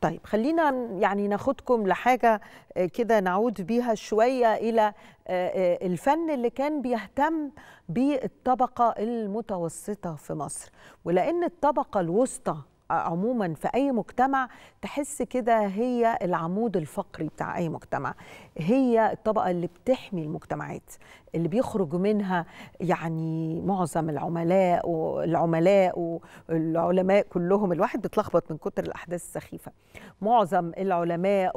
طيب خلينا يعني ناخدكم لحاجة كده نعود بيها شوية إلى الفن اللي كان بيهتم بالطبقة المتوسطة في مصر ولأن الطبقة الوسطى عموما في اي مجتمع تحس كده هي العمود الفقري بتاع اي مجتمع هي الطبقه اللي بتحمي المجتمعات اللي بيخرج منها يعني معظم العملاء والعملاء والعلماء كلهم الواحد بيتلخبط من كتر الاحداث السخيفه معظم العلماء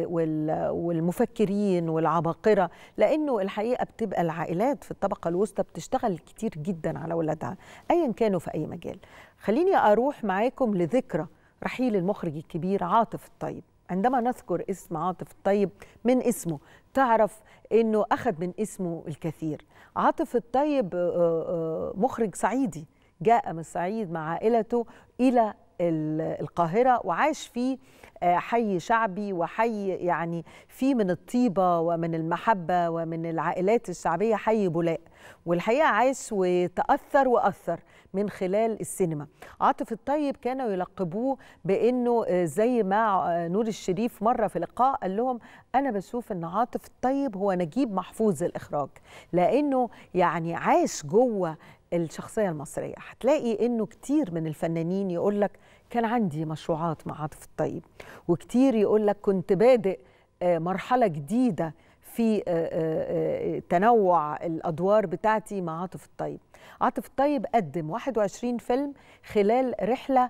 والمفكرين والعباقره لانه الحقيقه بتبقى العائلات في الطبقه الوسطى بتشتغل كتير جدا على اولادها ايا كانوا في اي مجال خليني اروح معاكم لذكرى رحيل المخرج الكبير عاطف الطيب عندما نذكر اسم عاطف الطيب من اسمه تعرف انه اخذ من اسمه الكثير عاطف الطيب مخرج صعيدي جاء من الصعيد مع عائلته الى القاهره وعاش في حي شعبي وحي يعني فيه من الطيبه ومن المحبه ومن العائلات الشعبيه حي بولاق والحقيقه عاش وتاثر واثر من خلال السينما عاطف الطيب كانوا يلقبوه بانه زي ما نور الشريف مره في لقاء قال لهم انا بشوف ان عاطف الطيب هو نجيب محفوظ الاخراج لانه يعني عاش جوه الشخصيه المصريه هتلاقي انه كتير من الفنانين يقول لك كان عندي مشروعات مع عاطف الطيب وكتير يقول لك كنت بادئ مرحله جديده في تنوع الادوار بتاعتي مع عاطف الطيب عاطف الطيب قدم 21 فيلم خلال رحله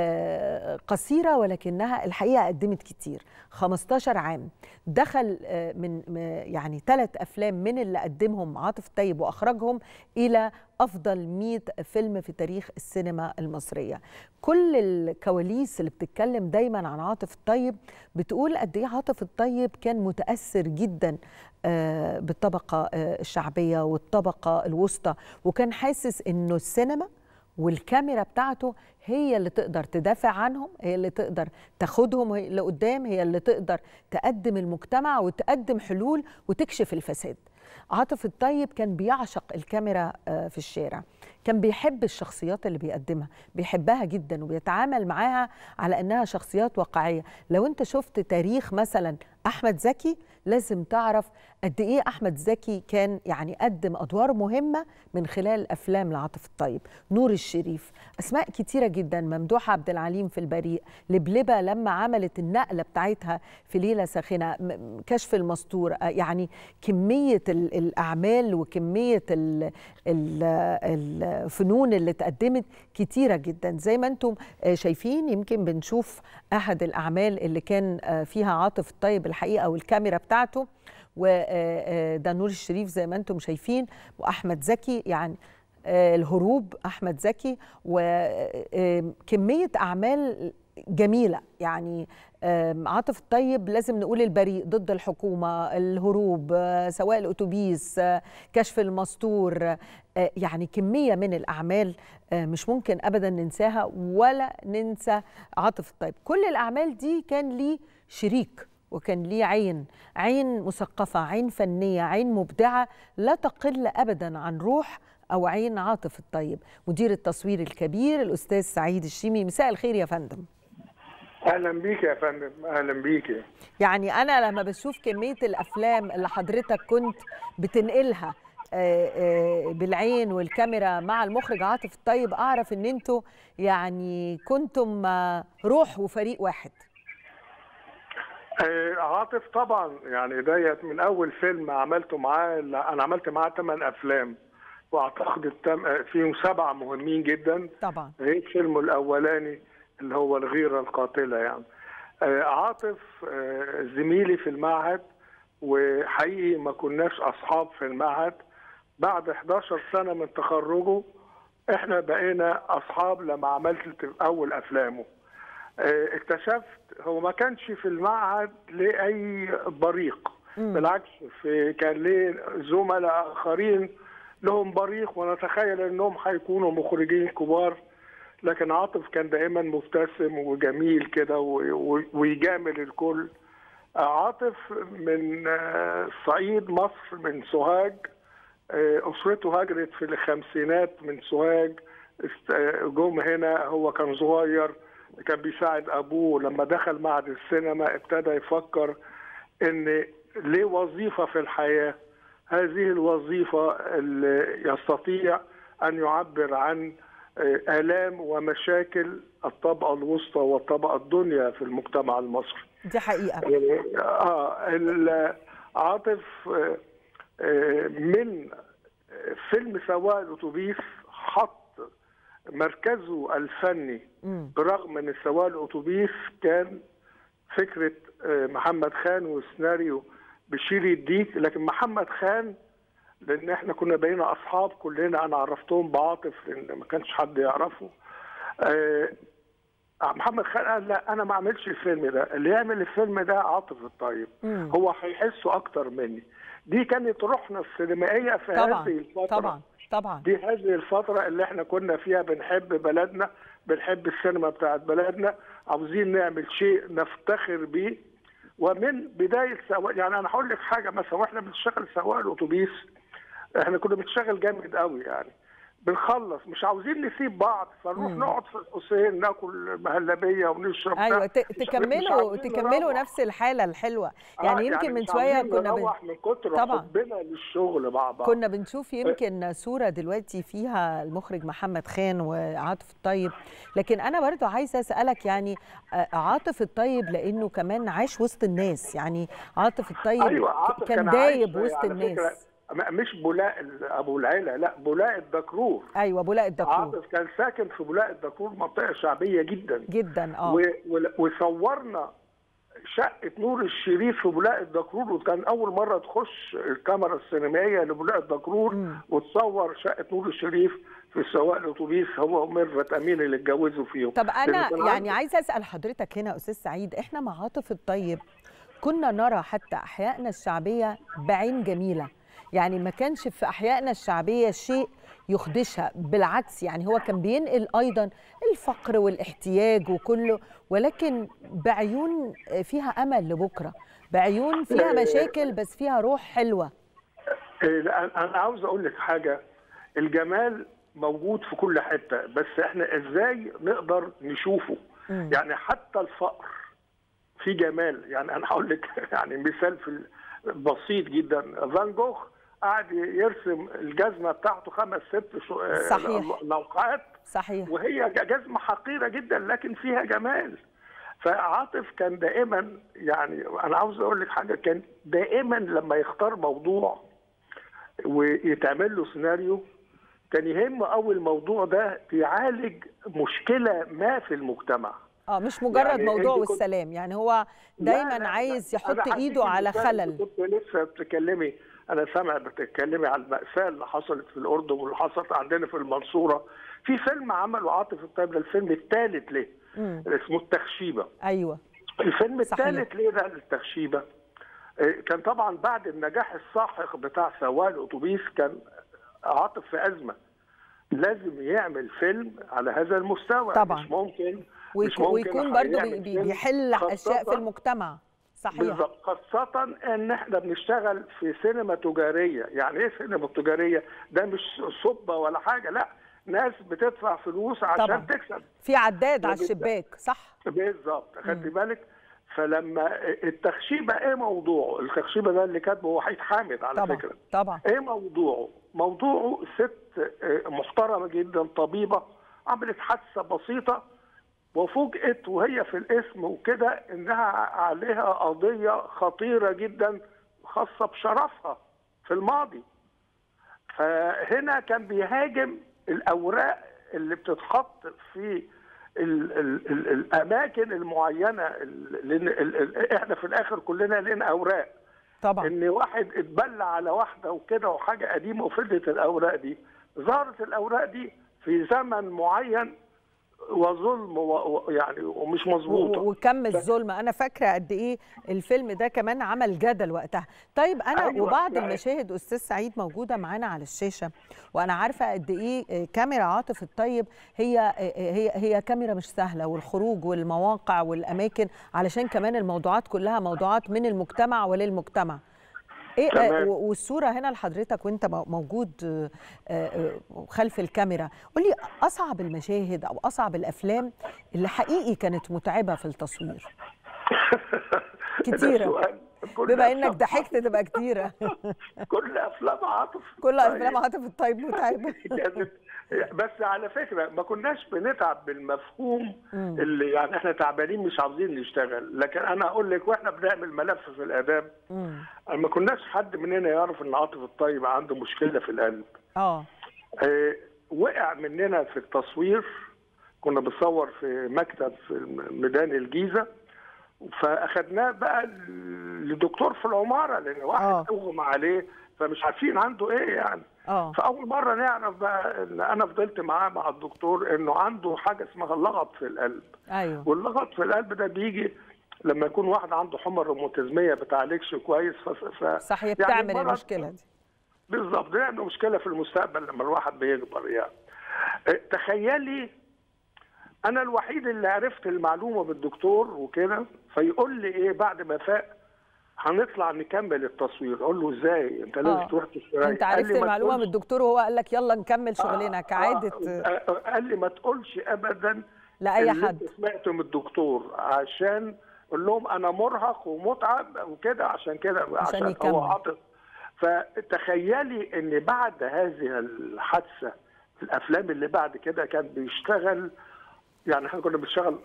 قصيره ولكنها الحقيقه قدمت كتير 15 عام دخل من يعني ثلاث افلام من اللي قدمهم عاطف الطيب واخرجهم الى افضل 100 فيلم في تاريخ السينما المصريه كل الكواليس اللي بتتكلم دايما عن عاطف الطيب بتقول قد ايه عاطف الطيب كان متاثر جدا بالطبقه الشعبيه والطبقه الوسطى وكان حاسس انه السينما والكاميرا بتاعته هي اللي تقدر تدافع عنهم هي اللي تقدر تاخدهم لقدام هي اللي تقدر تقدم المجتمع وتقدم حلول وتكشف الفساد عاطف الطيب كان بيعشق الكاميرا في الشارع كان بيحب الشخصيات اللي بيقدمها بيحبها جدا وبيتعامل معاها على انها شخصيات واقعيه لو انت شفت تاريخ مثلا احمد زكي لازم تعرف قد ايه احمد زكي كان يعني قدم ادوار مهمه من خلال افلام لعاطف الطيب نور الشريف اسماء كتيره جدا ممدوحه عبد العليم في البريء لبلبه لما عملت النقله بتاعتها في ليله ساخنه كشف المستور يعني كميه الاعمال وكميه ال ال الفنون اللي اتقدمت كتيره جدا زي ما انتم شايفين يمكن بنشوف احد الاعمال اللي كان فيها عاطف الطيب الحقيقه والكاميرا بتاعته وده نور الشريف زي ما انتم شايفين واحمد زكي يعني الهروب احمد زكي وكميه اعمال جميله يعني عاطف الطيب لازم نقول البريء ضد الحكومه الهروب سواء الاتوبيس كشف المستور يعني كميه من الاعمال مش ممكن ابدا ننساها ولا ننسى عاطف الطيب كل الاعمال دي كان ليه شريك وكان ليه عين عين مثقفة عين فنية عين مبدعة لا تقل أبدا عن روح أو عين عاطف الطيب مدير التصوير الكبير الأستاذ سعيد الشيمي مساء الخير يا فندم اهلا بيك يا فندم اهلا بيك يعني انا لما بشوف كميه الافلام اللي حضرتك كنت بتنقلها بالعين والكاميرا مع المخرج عاطف الطيب اعرف ان انتوا يعني كنتم روح وفريق واحد عاطف طبعا يعني ديت من اول فيلم عملته معاه انا عملت معاه ثمان افلام واعتقد التم فيهم سبعه مهمين جدا طبعا غير فيلمه الاولاني اللي هو الغيره القاتله يعني عاطف زميلي في المعهد وحقيقي ما كناش اصحاب في المعهد بعد 11 سنه من تخرجه احنا بقينا اصحاب لما عملت اول افلامه اكتشفت هو ما كانش في المعهد لاي بريق مم. بالعكس في كان ليه زملاء اخرين لهم بريق ونتخيل انهم هيكونوا مخرجين كبار لكن عاطف كان دائما مبتسم وجميل كده ويجامل الكل عاطف من صعيد مصر من سوهاج اسرته هاجرت في الخمسينات من سوهاج جم هنا هو كان صغير كان بيساعد ابوه لما دخل معهد السينما ابتدى يفكر ان ليه وظيفه في الحياه هذه الوظيفه اللي يستطيع ان يعبر عن الام ومشاكل الطبقه الوسطى والطبقه الدنيا في المجتمع المصري. دي حقيقه. اه عاطف من فيلم سواق الاتوبيس حط مركزه الفني برغم ان سواق الاتوبيس كان فكره محمد خان وسيناريو بشير الديك لكن محمد خان لان احنا كنا بقينا اصحاب كلنا انا عرفتهم بعاطف لان ما كانش حد يعرفه محمد خان قال لا انا ما اعملش الفيلم ده اللي يعمل الفيلم ده عاطف الطيب مم. هو هيحسه اكتر مني دي كانت روحنا السينمائيه في طبعًا. هذه الفتره طبعا طبعا دي هذه الفتره اللي احنا كنا فيها بنحب بلدنا بنحب السينما بتاعت بلدنا عاوزين نعمل شيء نفتخر بيه ومن بدايه سواق يعني انا هقول لك حاجه مثلا واحنا بنشتغل سواق الاتوبيس احنا كنا بنشتغل جامد قوي يعني بنخلص مش عاوزين نسيب بعض فنروح نقعد في الحسين ناكل مهلبيه ونشرب ايوه تكملوا تكملوا نفس الحاله الحلوه يعني آه يمكن يعني من شويه كنا بن... من كتر طبعا حبنا للشغل مع بعض كنا بنشوف يمكن صوره دلوقتي فيها المخرج محمد خان وعاطف الطيب لكن انا برضو عايزه اسالك يعني عاطف الطيب لانه كمان عاش وسط الناس يعني عاطف الطيب أيوة عاطف كان, كان دايب وسط الناس مش بولاء ابو العيله لا بولاء الدكرور ايوه بولاء الدكرور عاطف كان ساكن في بولاء الدكرور منطقه شعبيه جدا جدا اه و... و... وصورنا شقه نور الشريف في بولاء الدكرور وكان اول مره تخش الكاميرا السينمائيه لبولاء الدكرور م. وتصور شقه نور الشريف في سواق الاتوبيس هو وميرفت امين اللي اتجوزوا فيهم طب انا يعني عايزه اسال حضرتك هنا استاذ سعيد احنا مع عاطف الطيب كنا نرى حتى احيائنا الشعبيه بعين جميله يعني ما كانش في احيائنا الشعبيه شيء يخدشها بالعكس يعني هو كان بينقل ايضا الفقر والاحتياج وكله ولكن بعيون فيها امل لبكره بعيون فيها مشاكل بس فيها روح حلوه انا عاوز اقول لك حاجه الجمال موجود في كل حته بس احنا ازاي نقدر نشوفه م. يعني حتى الفقر في جمال يعني انا هقول لك يعني مثال في بسيط جدا فان جوخ قعد يرسم الجزمه بتاعته خمس ست صحيح لوقات صحيح وهي جزمه حقيره جدا لكن فيها جمال فعاطف كان دائما يعني انا عاوز اقول لك حاجه كان دائما لما يختار موضوع ويتعمل له سيناريو كان يهم قوي الموضوع ده يعالج مشكله ما في المجتمع اه مش مجرد يعني موضوع والسلام يعني هو دايما لا لا عايز يحط ايده على خلل كنت لسه بتتكلمي انا سامع بتتكلمي على المأساة اللي حصلت في الأردن واللي حصلت عندنا في المنصورة في فيلم عمله عاطف الطيب ده الفيلم الثالث ليه اسمه التخشيبة أيوة الفيلم الثالث ليه ده التخشيبة كان طبعا بعد النجاح الساحق بتاع سواق الأتوبيس كان عاطف في أزمة لازم يعمل فيلم على هذا المستوى طبعا مش ممكن مش ممكن ويكون برضه بيحل اشياء في المجتمع صحيح بالظبط خاصة ان احنا بنشتغل في سينما تجارية، يعني ايه سينما تجارية؟ ده مش صبة ولا حاجة، لا ناس بتدفع فلوس عشان طبعا. تكسب في عداد على الشباك صح بالظبط خدتي بالك؟ فلما التخشيبة ايه موضوعه؟ التخشيبة ده اللي كاتبه وحيد حامد على طبعا. فكرة طبعا ايه موضوعه؟ موضوعه ست محترمة جدا طبيبة عملت حادثة بسيطة وفوجئت وهي في الاسم وكده انها عليها قضيه خطيره جدا خاصه بشرفها في الماضي. فهنا كان بيهاجم الاوراق اللي بتتحط في ال ال ال الاماكن المعينه لان احنا في الاخر كلنا لنا اوراق. طبعا ان واحد اتبلى على واحده وكده وحاجه قديمه وفضلت الاوراق دي. ظهرت الاوراق دي في زمن معين وظلم يعني ومش مظبوطه وكم الظلم انا فاكره قد ايه الفيلم ده كمان عمل جدل وقتها طيب انا أيوة وبعض يعني المشاهد استاذ سعيد موجوده معانا على الشاشه وانا عارفه قد ايه كاميرا عاطف الطيب هي هي هي كاميرا مش سهله والخروج والمواقع والاماكن علشان كمان الموضوعات كلها موضوعات من المجتمع وللمجتمع ايه آه، تمام. و- والصوره هنا لحضرتك وانت مو- موجود آه، آه، خلف الكاميرا قول لي اصعب المشاهد او اصعب الافلام اللي حقيقي كانت متعبه في التصوير كتيرة. ده سؤال. كل بما انك أفلام ضحكت تبقى كتيره عاطف- كل افلام عاطف كل طيب. افلام عاطف الطيب متعبه كانت بس على فكره ما كناش بنتعب بالمفهوم اللي يعني احنا تعبانين مش عاوزين نشتغل لكن انا اقول لك واحنا بنعمل ملف في الاداب مم. ما كناش حد مننا يعرف ان عاطف الطيب عنده مشكله في القلب اه آه، وقع مننا في التصوير كنا بنصور في مكتب في ميدان الجيزه فاخدناه بقى لدكتور في العماره لان آه. واحد اغمى عليه فمش عارفين عنده ايه يعني اه فاول مره نعرف بقى ان انا فضلت معاه مع الدكتور انه عنده حاجه اسمها لغط في القلب ايوه واللغط في القلب ده بيجي لما يكون واحد عنده حمى روماتيزميه بتعالجش كويس ف... ف... صح هي يعني بتعمل مرض- المشكله دي بالظبط ده عنده مشكله في المستقبل لما الواحد بيكبر يعني اه، تخيلي انا الوحيد اللي عرفت المعلومه بالدكتور وكده فيقول لي ايه بعد ما فاق هنطلع نكمل التصوير اقول له ازاي انت لازم آه. تروح تستريح انت قال عرفت لي ما المعلومه من تقولش- الدكتور وهو قال لك يلا نكمل شغلنا آه، كعاده آه، آه، قال لي ما تقولش ابدا لاي اللي حد انت سمعته من الدكتور عشان قول لهم انا مرهق ومتعب وكده عشان كده عشان يكمل. هو عاطف فتخيلي ان بعد هذه الحادثه الافلام اللي بعد كده كان بيشتغل يعني احنا كنا بنشتغل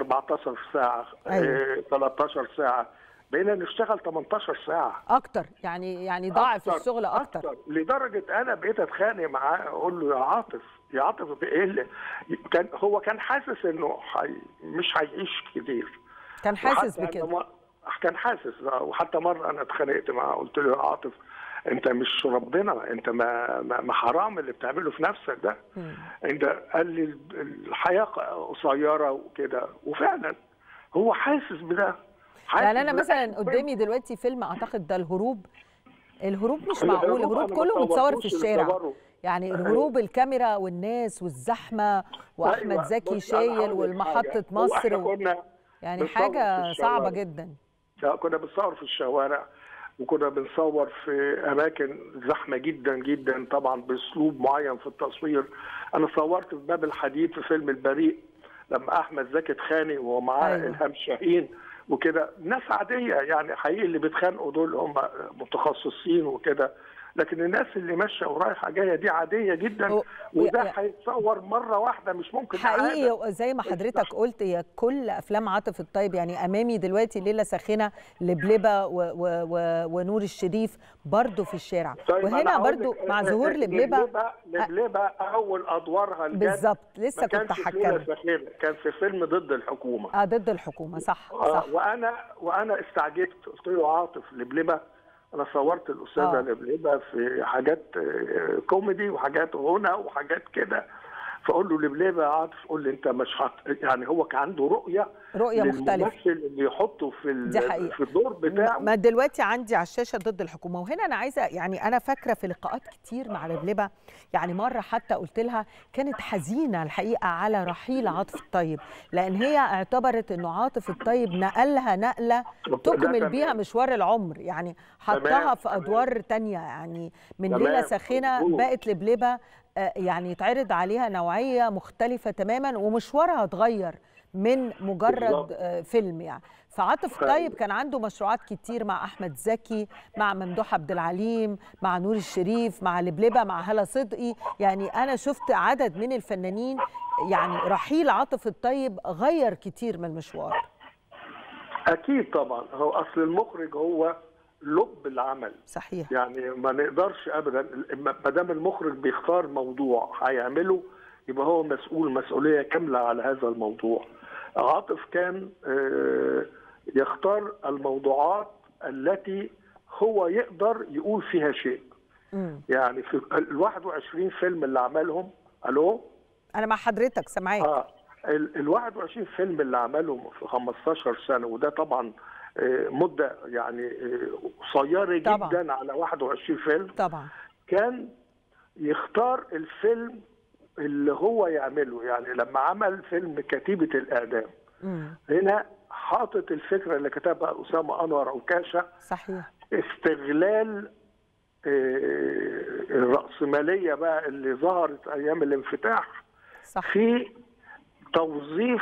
14 ساعه أيوة. اه 13 ساعه بقينا نشتغل 18 ساعه اكتر يعني يعني ضاعف أكتر- الشغل اكتر لدرجه انا بقيت اتخانق معاه اقول له يا عاطف يا عاطف ايه اللي كان هو كان حاسس انه حي مش هيعيش كتير كان حاسس وحتى أنا بكده ما- كان حاسس آه، وحتى مره انا اتخانقت معاه قلت له يا عاطف انت مش ربنا انت ما, ما, ما حرام اللي بتعمله في نفسك ده انت قال لي الحياه قصيره وكده وفعلا هو حاسس بده حاسس يعني انا بده. مثلا قدامي دلوقتي فيلم اعتقد ده الهروب الهروب مش الهروب معقول الهروب أنا ما كله متصور في صورتوش الشارع الصور. يعني الهروب الكاميرا والناس والزحمه واحمد أيوة، زكي بص، أنا شايل هقول لك والمحطه حاجة. هو مصر إحنا و... كنا يعني بنصور حاجه في صعبه الشوارع. جدا كنا بنصور في الشوارع وكنا بنصور في اماكن زحمه جدا جدا طبعا باسلوب معين في التصوير انا صورت في باب الحديد في فيلم البريء لما احمد زكي اتخانق ومعاه أيوة. أيوة. الهام شاهين وكده ناس عاديه يعني حقيقي اللي بيتخانقوا دول هم متخصصين وكده لكن الناس اللي ماشيه ورايحه جايه دي عاديه جدا و- وده و- هيتصور مره واحده مش ممكن إعادة. حقيقي زي ما حضرتك قلت هي كل افلام عاطف الطيب يعني امامي دلوقتي ليله ساخنه لبلبه و و و ونور الشريف برضو في الشارع طيب أنا وهنا هقول برضو لك، مع آه، ظهور آه، لبلبه لبلبه لبلبه اول ادوارها الجد بالظبط لسه ما كنت كانش في ليلة هتكلم سخينة، كان في فيلم ضد الحكومه اه ضد الحكومه صح آه، صح وانا وانا استعجبت قلت له عاطف لبلبه انا صورت الاستاذه آه. لبلبه في حاجات آه، كوميدي وحاجات غنى وحاجات كده فاقول له لبلبه يا عاطف قول لي انت مش حط يعني هو كان عنده رؤيه رؤية مختلفة. للممثل اللي يحطه في ال- دي حقيقة. في الدور بتاعه ما دلوقتي عندي على الشاشه ضد الحكومه وهنا انا عايزه يعني انا فاكره في لقاءات كتير مع لبلبه يعني مره حتى قلت لها كانت حزينه الحقيقه على رحيل عاطف الطيب لان هي اعتبرت انه عاطف الطيب نقلها نقله ده تكمل تمام. بيها مشوار العمر يعني حطها تمام، في تمام. ادوار تانية يعني من تمام، ليله ساخنه مظبوط. بقت لبلبه آه، يعني يتعرض عليها نوعيه مختلفه تماما ومشوارها اتغير من مجرد بالظبط. آه، فيلم يعني فعاطف فعلا. طيب كان عنده مشروعات كتير مع احمد زكي مع ممدوح عبد العليم مع نور الشريف مع لبلبه مع هلا صدقي يعني انا شفت عدد من الفنانين يعني رحيل عاطف الطيب غير كتير من المشوار اكيد طبعا هو اصل المخرج هو لب العمل صحيح يعني ما نقدرش ابدا ما دام المخرج بيختار موضوع هيعمله يبقى هو مسؤول مسؤوليه كامله على هذا الموضوع عاطف كان آه، يختار الموضوعات التي هو يقدر يقول فيها شيء مم. يعني في ال 21 فيلم اللي عملهم الو انا مع حضرتك سامعاك اه ال ال 21 فيلم اللي عملهم في 15 سنه وده طبعا آه، مده يعني آه، قصيره طبعاً. جدا على 21 فيلم طبعا كان يختار الفيلم اللي هو يعمله يعني لما عمل فيلم كتيبة الإعدام مم. هنا حاطط الفكرة اللي كتبها أسامة أنور عكاشة صحيح استغلال الرأسمالية بقى اللي ظهرت أيام الانفتاح صح في توظيف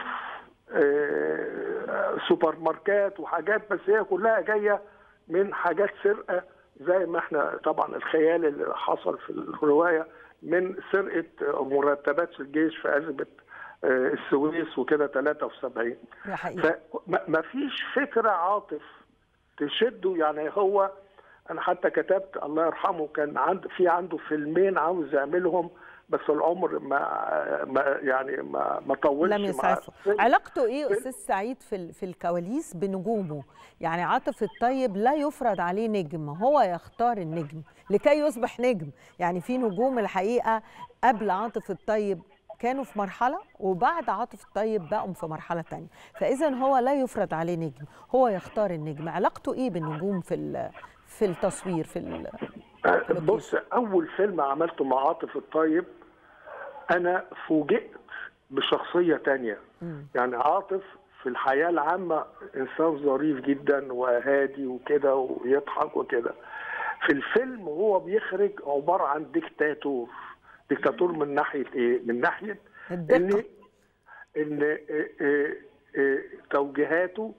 سوبر ماركات وحاجات بس هي كلها جاية من حاجات سرقة زي ما احنا طبعا الخيال اللي حصل في الرواية من سرقة مرتبات الجيش في أزمة السويس وكده 73 ده حقيقي فما فيش فكرة عاطف تشده يعني هو انا حتى كتبت الله يرحمه كان عند في عنده فيلمين عاوز يعملهم بس العمر ما, ما يعني ما ما طولش لم يسعفه علاقته ايه استاذ سعيد في في الكواليس بنجومه يعني عاطف الطيب لا يفرض عليه نجم هو يختار النجم لكي يصبح نجم يعني في نجوم الحقيقه قبل عاطف الطيب كانوا في مرحله وبعد عاطف الطيب بقوا في مرحله تانية فاذا هو لا يفرض عليه نجم هو يختار النجم علاقته ايه بالنجوم في في التصوير في بص اول فيلم عملته مع عاطف الطيب انا فوجئت بشخصيه تانية مم. يعني عاطف في الحياه العامه انسان ظريف جدا وهادي وكده ويضحك وكده في الفيلم هو بيخرج عباره عن ديكتاتور ديكتاتور من ناحيه ايه من ناحيه الدقة. ان ان إيه إيه إيه توجيهاته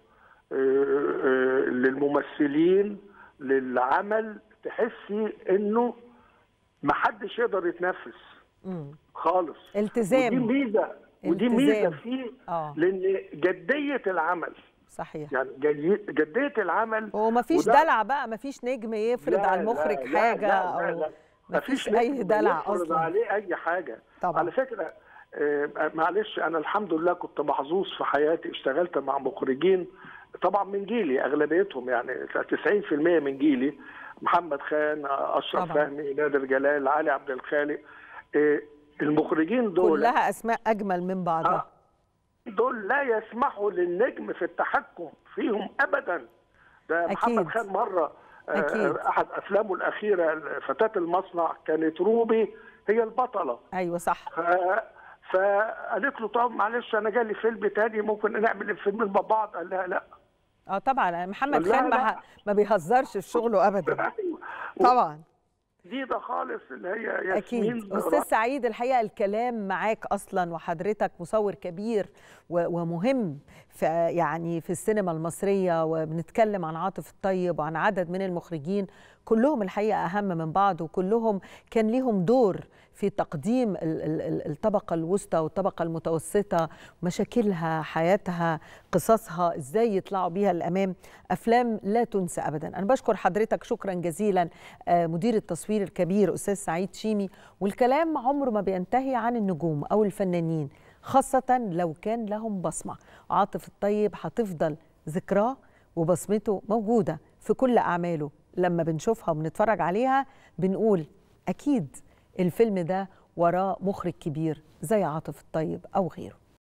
للممثلين للعمل تحسي انه ما حدش يقدر يتنفس مم. خالص التزام ودي ميزه ودي التزام. ميزه فيه اه لان جديه العمل صحيح يعني جدي- جديه العمل وما فيش وده- دلع بقى ما فيش نجم يفرض لا، على المخرج لا، لا، حاجه لا، لا، او لا. ما مفيش فيش اي نجم دلع يفرض اصلا عليه اي حاجه طبعا. على فكره آه، معلش انا الحمد لله كنت محظوظ في حياتي اشتغلت مع مخرجين طبعا من جيلي اغلبيتهم يعني 90% من جيلي محمد خان اشرف طبعا. فهمي نادر جلال علي عبد الخالق آه، المخرجين دول كلها اسماء اجمل من بعضها دول لا يسمحوا للنجم في التحكم فيهم ابدا ده محمد أكيد. خان مره آه، أكيد. احد افلامه الاخيره فتاه المصنع كانت روبي هي البطله ايوه صح ف... فقالت له طب معلش انا جالي فيلم تاني ممكن نعمل الفيلمين مع بعض قال لها لا اه طبعا محمد لا، خان لا. ما, ما بيهزرش في شغله ابدا ايوه طبعا جديده خالص اللي هي ياسمين اكيد استاذ سعيد الحقيقه الكلام معاك اصلا وحضرتك مصور كبير و- ومهم في يعني في السينما المصريه وبنتكلم عن عاطف الطيب وعن عدد من المخرجين كلهم الحقيقه اهم من بعض وكلهم كان ليهم دور في تقديم ال- ال- ال- الطبقه الوسطى والطبقه المتوسطه مشاكلها حياتها قصصها ازاي يطلعوا بيها الامام افلام لا تنسى ابدا انا بشكر حضرتك شكرا جزيلا آه، مدير التصوير الكبير استاذ سعيد شيمي والكلام عمره ما بينتهي عن النجوم او الفنانين خاصه لو كان لهم بصمه عاطف الطيب هتفضل ذكراه وبصمته موجوده في كل اعماله لما بنشوفها وبنتفرج عليها بنقول اكيد الفيلم ده وراه مخرج كبير زي عاطف الطيب او غيره